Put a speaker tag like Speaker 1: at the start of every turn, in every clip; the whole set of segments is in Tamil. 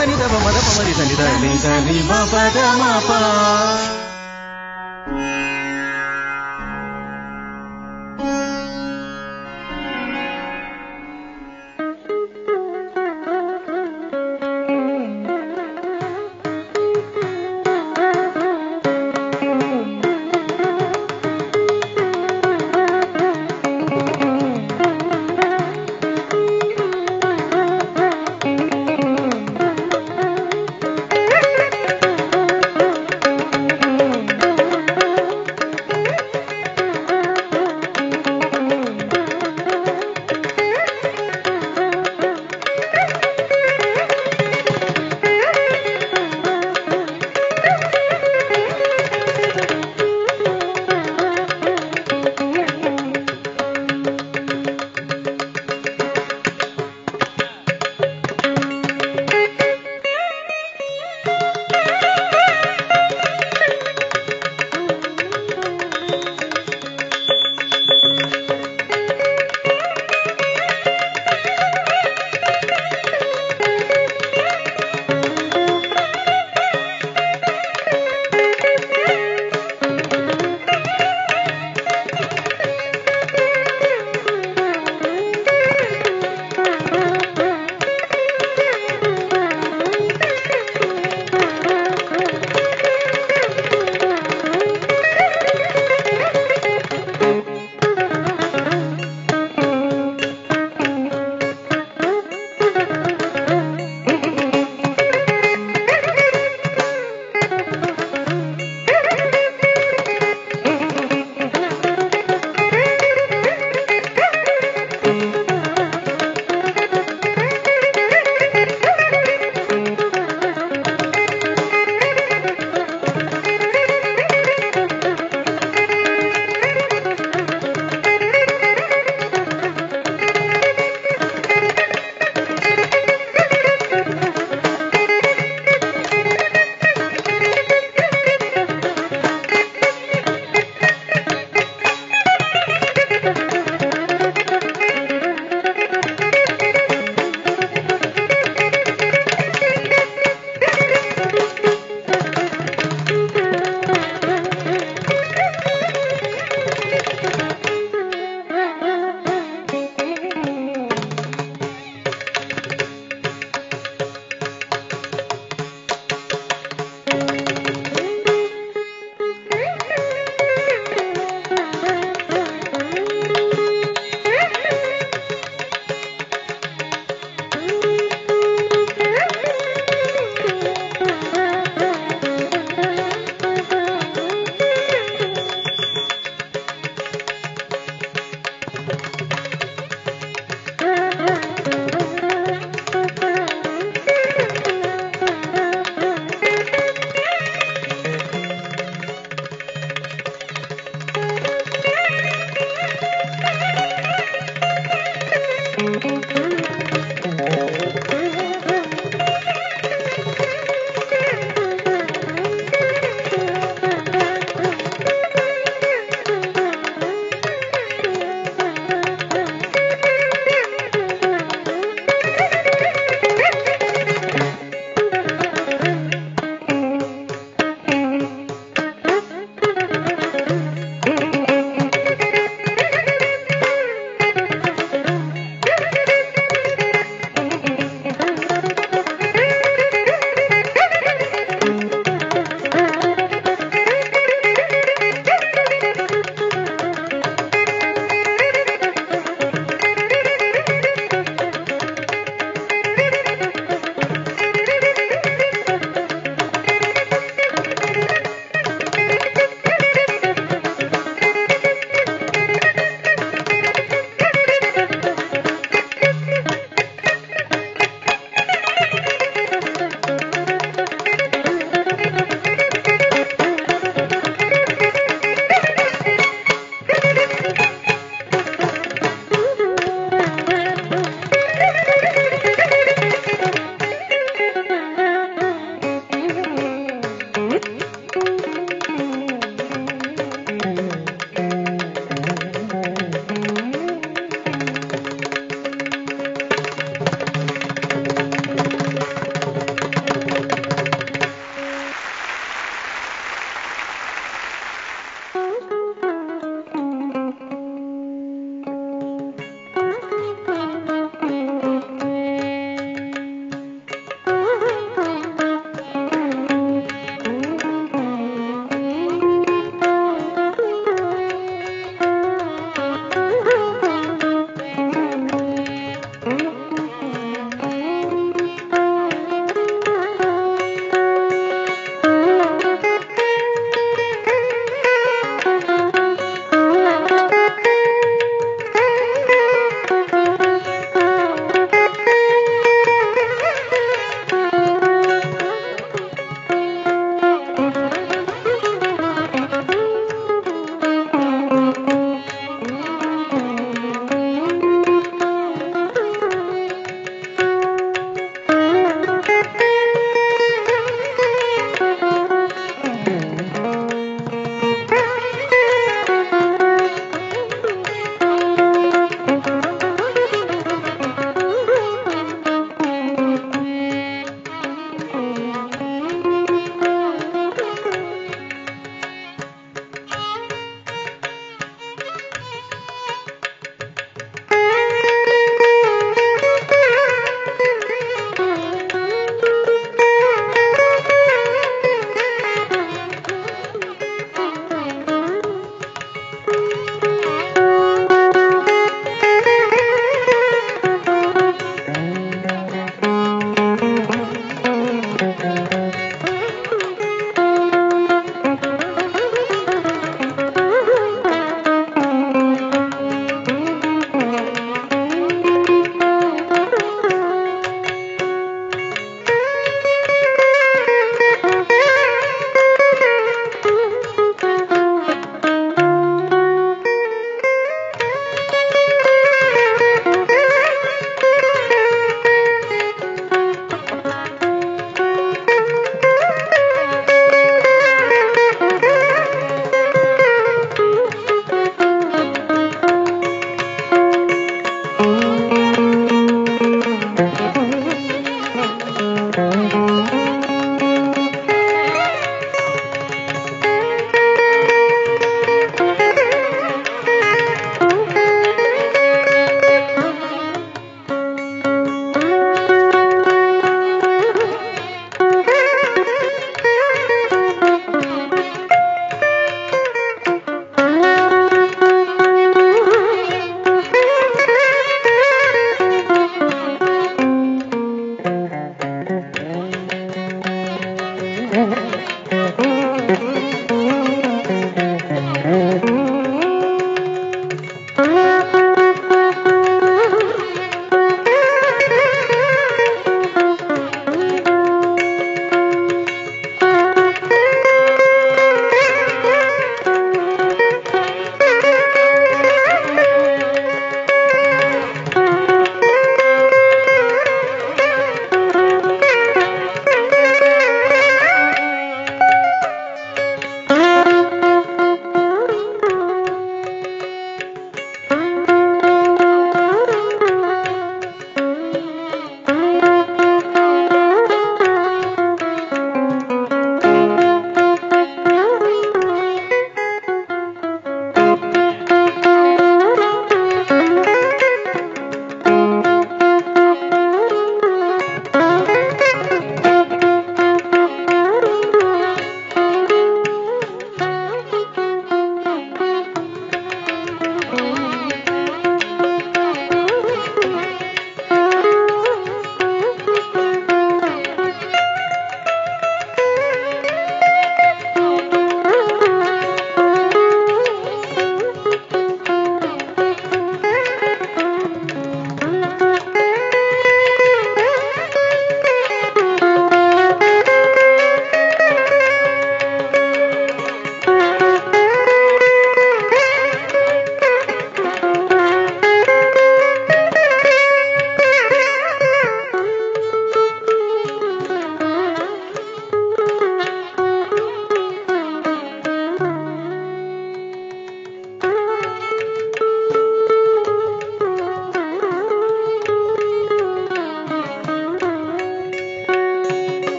Speaker 1: సని దవ మద పమరి సని దని సని మ పద మ ప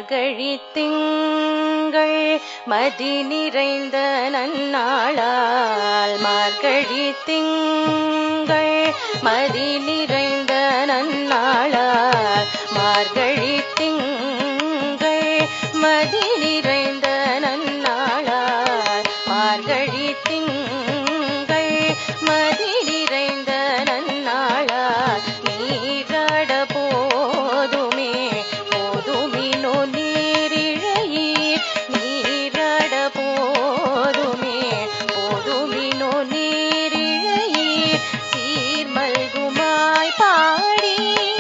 Speaker 2: மார்கழி திங்கள் மதி நிறைந்த நன்னாளால் மார்கழி திங்கள் மதி நிறைந்த நன்னாளால் மார்கழி திங்கள் மதி நிறைந்த நன்னாளால் மார்கழி திங்கள் மதி நிறைந்த நன்னாளால் நீராட போதுமே போதுமினோ நீரிழையீர் நீராட போதுமே போதுமினோ நீரிழையீர் சீர்மல்குமாய் பாடி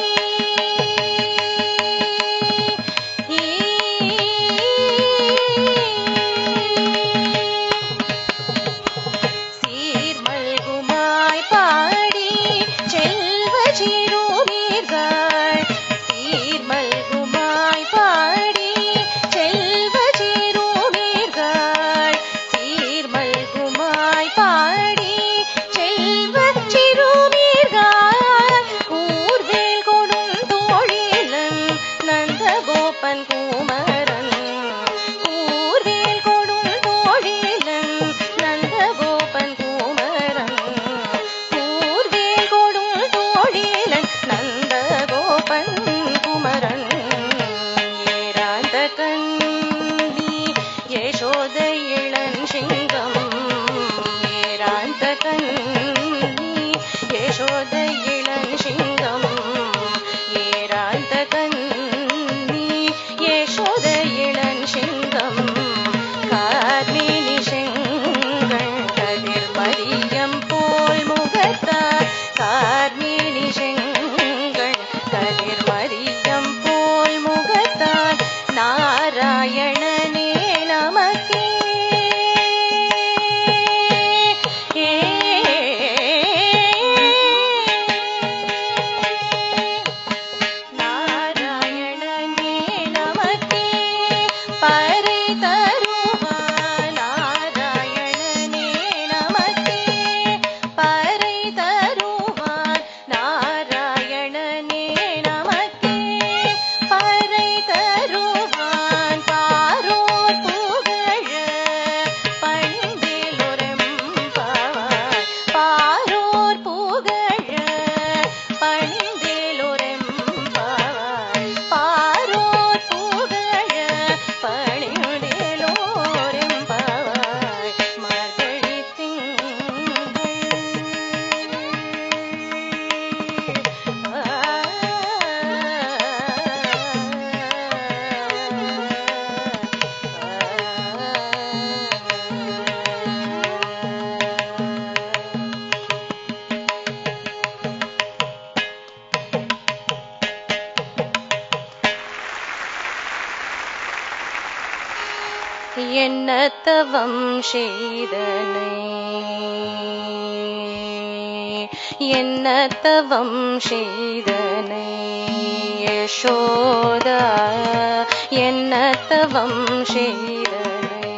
Speaker 2: சீர்மல்குமாய் பாடி செல்வ சிறுமீர்கள் சீர்மல்குமாய் பாடி செல்வ சிறுமீர்கள் சீர்மல்குமாய் பாடி செல்வ சிறுமீர்கள் ஊர்வேல் கொடும் தோழிலன் நந்தகோபன் குமரன் ஊர்வேல் கொடும் தோழிலன் நந்தகோபன் குமரன் ஊர்வேல் கொடும் தோழிலன் நந்தகோபன் குமரன் ஏராந்த கண்ணி யசோத இளன் சிங்கம் ஏராந்த கண்ணி யசோத இளன் சிங்கம் ஏராந்த கண்ணி யசோத இளன் சிங்கம் கார்மேனி செங்கள் கதிர் மதியம் போல் முகத்தார் கார்மேனி செங்கள் கதிர் மதியம் போல் முகத்தார் நாராயணனே நமக்கே நாராயணனே நமக்கே பறை தருவான் நாராயணனே நமக்கே பறை தருவான் நாராயணனே நமக்கே பறை தருவான் பாரோர் புகழ பணிந்தேலொரெம்பாவாய் பாரோர் புகழ பணிந்தேலொரெம்பாவாய் பாரோர் புகழ பணிந்தேலோரெம்பாவாய் மார்கழி திங்கள் என்ன தவம் செய்தனை என்ன தவம் செய்தனை யசோதா என்ன தவம் செய்தனை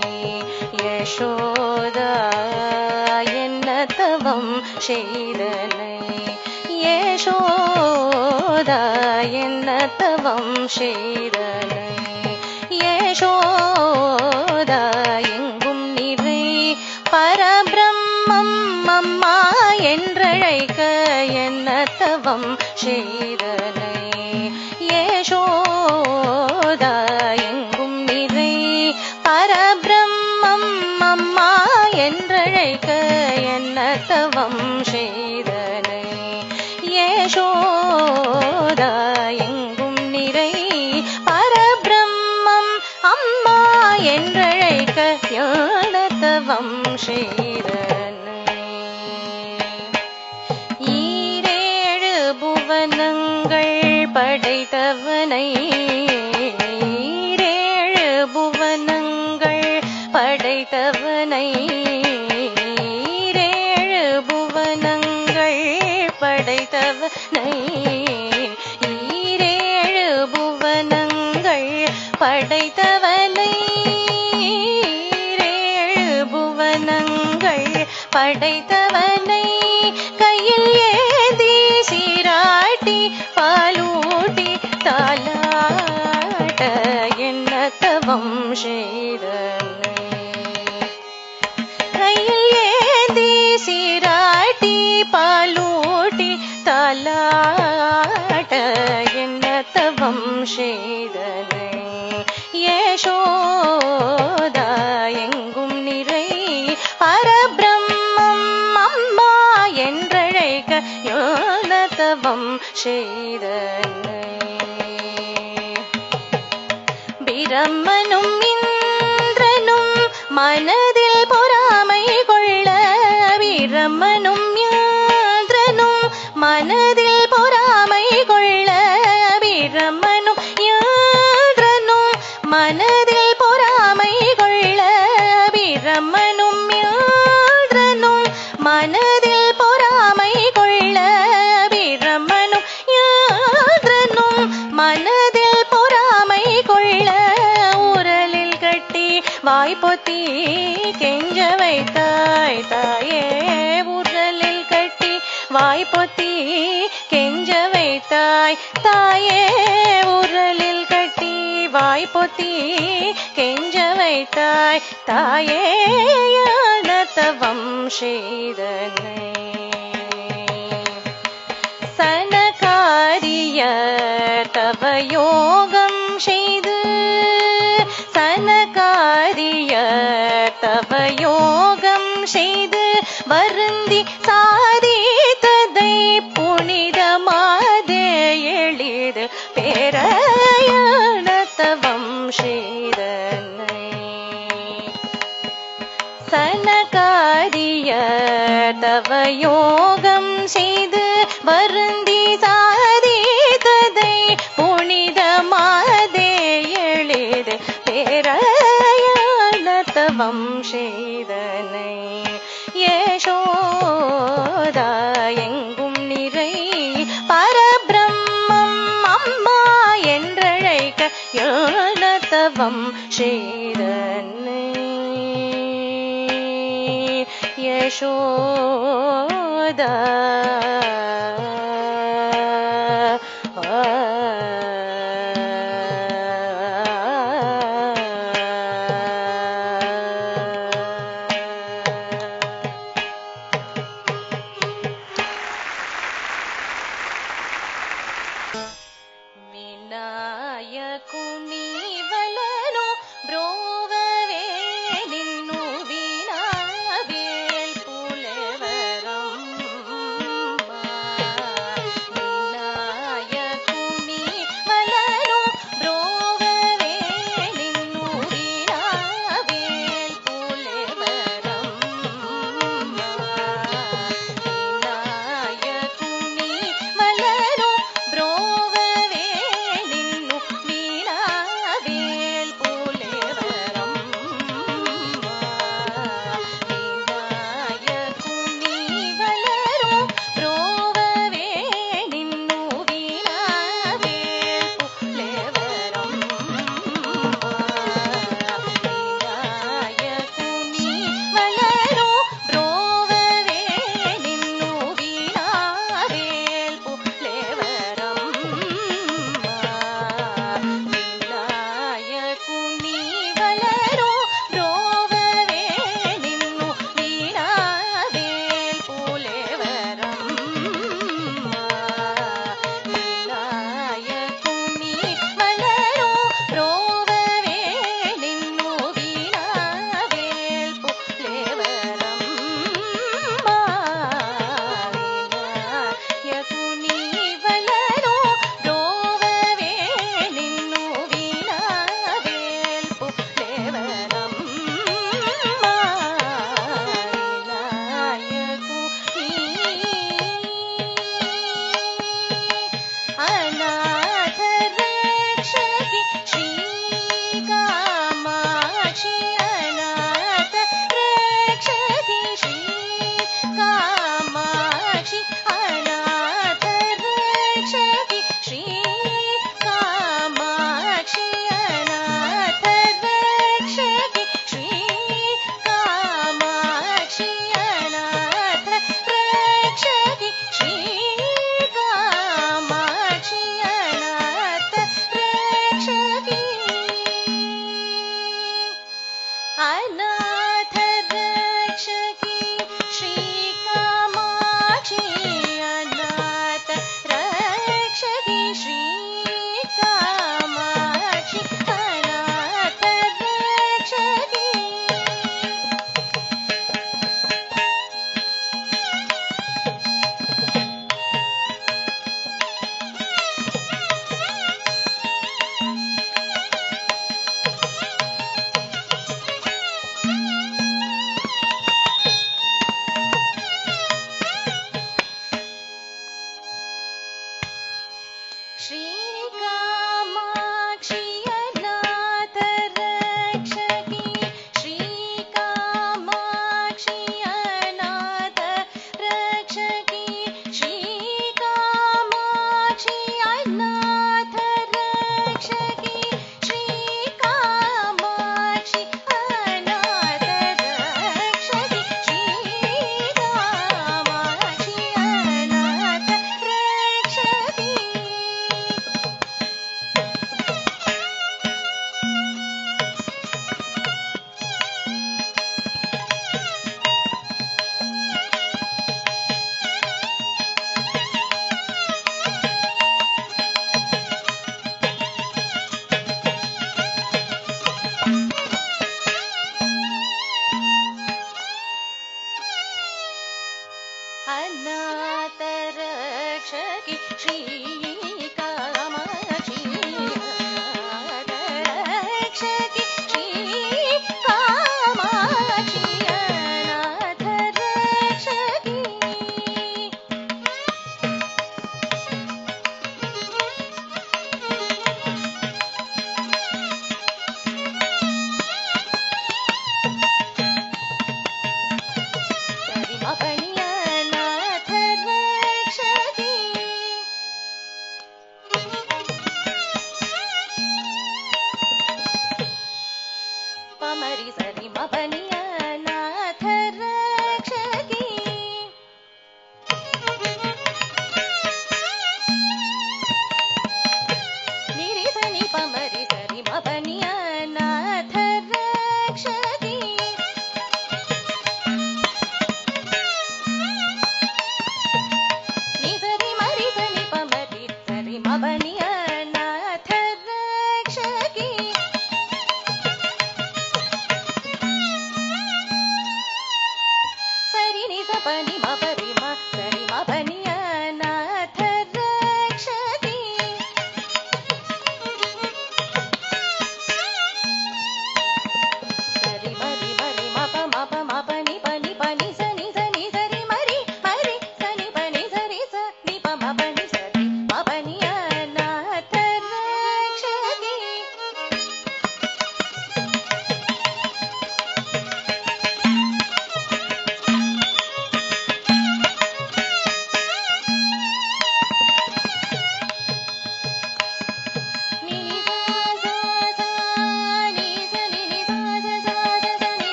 Speaker 2: யசோதா என்ன தவம் செய்தனை யசோதா என்ன தவம் செய்தனை யசோதா எங்கும் நிறை பரபிரம்மம் அம்மா என்றழைக்க என்ன தவம் செய்தனை யசோதா எங்கும் நிறை பரபிரம்மம் அம்மா என்றழைக்க என்ன தவம் செய்தனை யசோதா எங்கும் நிறை பரபிரம்மம் அம்மா என்றழைக்க ஞான தவம் செய்தனை ஈரேழு புவனங்கள் படைத்தவனை ஈரேழு புவனங்கள் படைத்தவனை ஈரேழு புவனங்கள் படைத்தவனை ஈரேழு புவனங்கள் படைத்தவனை ஈரேழு புவனங்கள் படைத்தவனை கையில் ஏந்தி சீராட்டி பாலூட்டி தாலாட்ட என்ன தவம் செய்தனை கையில் ஏந்தி சீராட்டி பாலூட்டி தலாட்ட என்ன தவம் செய்தனை யசோதா எங்கும் நிறை பரபிரம்மம் அம்மா என்றழைக்க யோன தவம் செய்தனை பிரம்மனும் இந்திரனும் மனதில் பொறாமை கொள்ள பிரம்மனும் இந்திரனும் மனதில் பொறாமை கொள்ள பிரம்மனும் இந்திரனும் மனதில் பொறாமை கொள்ள பிரம்மனும் இந்திரனும் மனதில் பொறாமை கொள்ள பிரம்மனும் இந்திரனும் மனதில் பொறாமை கொள்ள உரலில் கட்டி வாய்ப்பொத்தி கெஞ்ச வைத்தாய் தாயே உரலில் கட்டி வாய்ப்பொத்தி கெஞ்ச வைத்தாய் தாயே உரலில் கட்டி வாய்ப்பொத்தி கெஞ்ச வைத்தாய் தாயே யான தவம் செய்தனை சனகாரிய தவ யோகம் செய்து சனகாரிய தவ யோகம் செய்து வருந்தி சாதித்ததை புனிதமாதே எளிது பேரையான தவம் செய்தனை சனகாரிய தவ யோகம் செய்து வருந்தி சாதித்ததை புனிதமாதே எளிது பேரையான தவம் செய்தனை யசோதா எங்கும் நிறை பரபிரம்மம் அம்மா என்றழைக்க யான தவம் செய்தனை யசோதா ವಿನಾಯಕುಣಿವಲನು ಬ್ರೋವವೇ ನಿನ್ನು ವಿನಾವೇಲ್ ಪುಲೆವರಮ್ಮ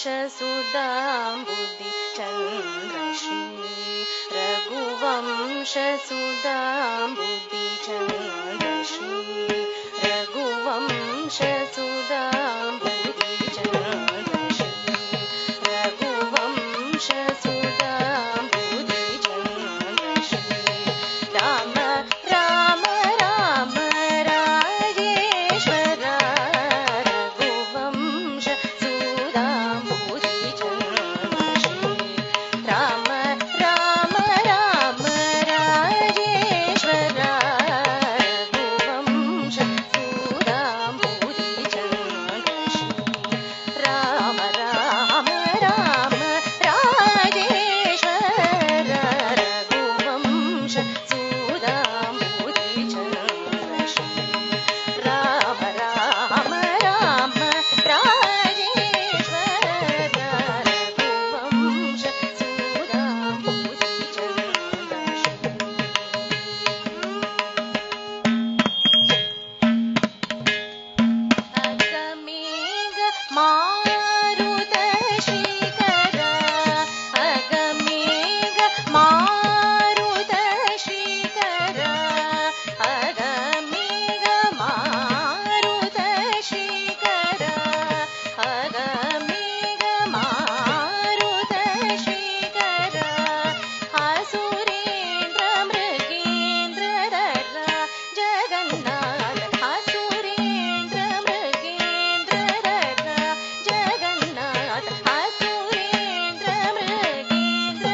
Speaker 2: रघुवंशसुधाम्बुदि चन्द्रश्री रघुवंशसुधाम्बुदि चन्द्रश्री रघुवंशसुधाम्बुदि चन्द्रश्री रघुवंशसुधाम्बुदि चन्द्रश्री राम राम राम राजेश्वर रघुवंश सुधाम्बुदि चन्द्रश्री राम राम राम राजेश्वर रघुवंश सुधाम्बुदि चन्द्रश्री राम राम राम राजेश्वर रघुवंश सुधाम्बुदि चन्द्रश्री राम राम राम राजेश्वर रघुवंश सुधाम्बुदि अगमेघ मारुत श्रीकर अगमेघ मारुत श्रीकर अगमेघ मारुत श्रीकर अगमेघ मारुत श्रीकर असुरेन्द्र मृगेन्द्र जगन्नाथ असुरेन्द्र मृगेन्द्र जगन्नाथ असुरेन्द्र मृगेन्द्र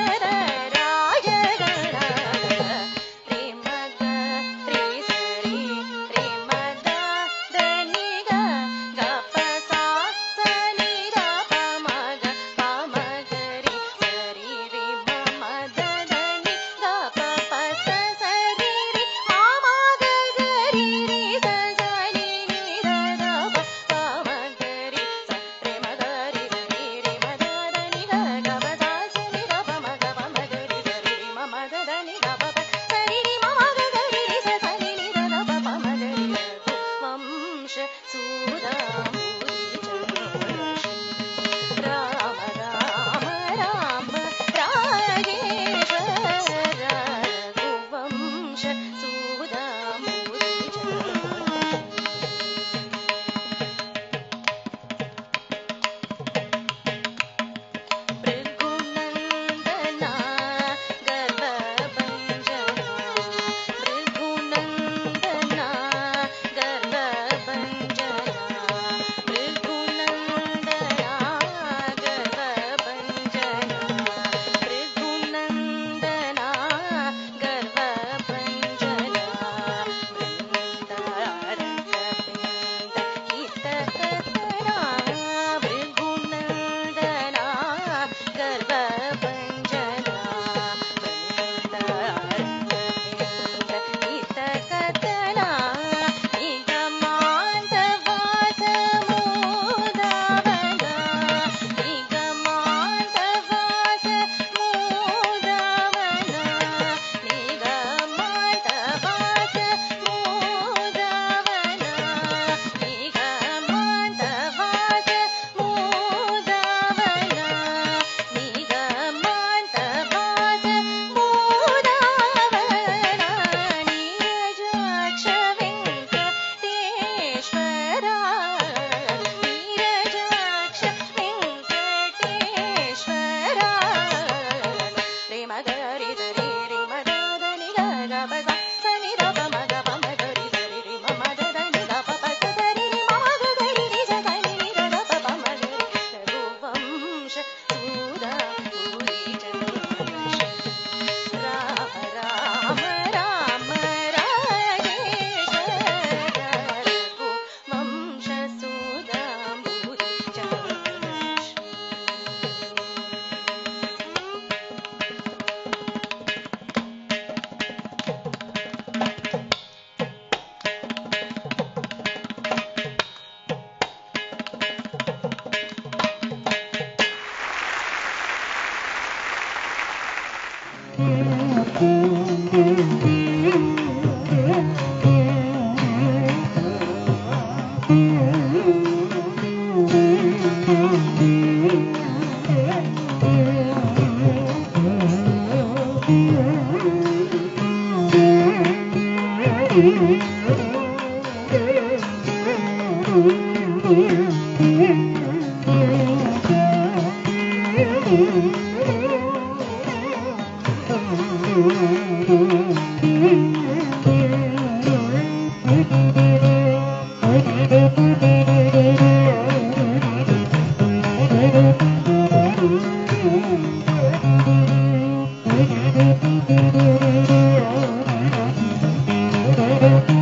Speaker 2: जगन्नाथ रे मद रे सरी रे मद దని గ గ ప సా స ని ర ప మ గ ప మ గ రి స రి రి మ మ ద దని గ ప ప స స రి రి మ మ గ గ రి రి స స ని ని ర ర ప ప మ గ రి స రి మ గ రి రి రి మ ద దని గ గ ప స స ని ర ప మ గ ప మ గ రి స రి రి మ మ ద దని గ ప ప స రి రి మ మ గ గ రి రి స స ని ని ర ర ప ప మ గ రి వంశ సుధాముది చంద్రశ్రీ రామ రామ రామ రాజేశ్వర రఘువంశ సుధాముది చంద్రశ్రీ भृगुनन्दना गर्वभञ्जना भृगुनन्दना गर्वभञ्जना भृगुनन्दना गर्वभञ्जना भृगुनन्दना गर्वभञ्जना वृन्दारकपिन्द हितकतना भृगुनन्दना गर्वभञ्जना वृन्दारकपिन्द हितकतना निगमान्तवासमुदावना निगमान्तवासमुदावना निगमान्तवासमुदावना निगमान्तवासमुदावना निगमान्तवासमुदावना नीरजाक्ष वेङ्कटेश्वरा नीरजाक्ष वेङ्कटेश्वरा रे म ग रि द रि रि म द द नि ग ग प स स नि द प म ग प म ग रि स रि रि म म द द नि ग प प स द रि रि म म ग ग रि रि स द नि नि द द प प म ग रि Raghuvansh सुधामुदि चन्द्रश्री Ram Ram Ram Rajeshwar Raghuvansh सुधामुदि चन्द्रश्री
Speaker 1: Thank you.
Speaker 3: Thank you.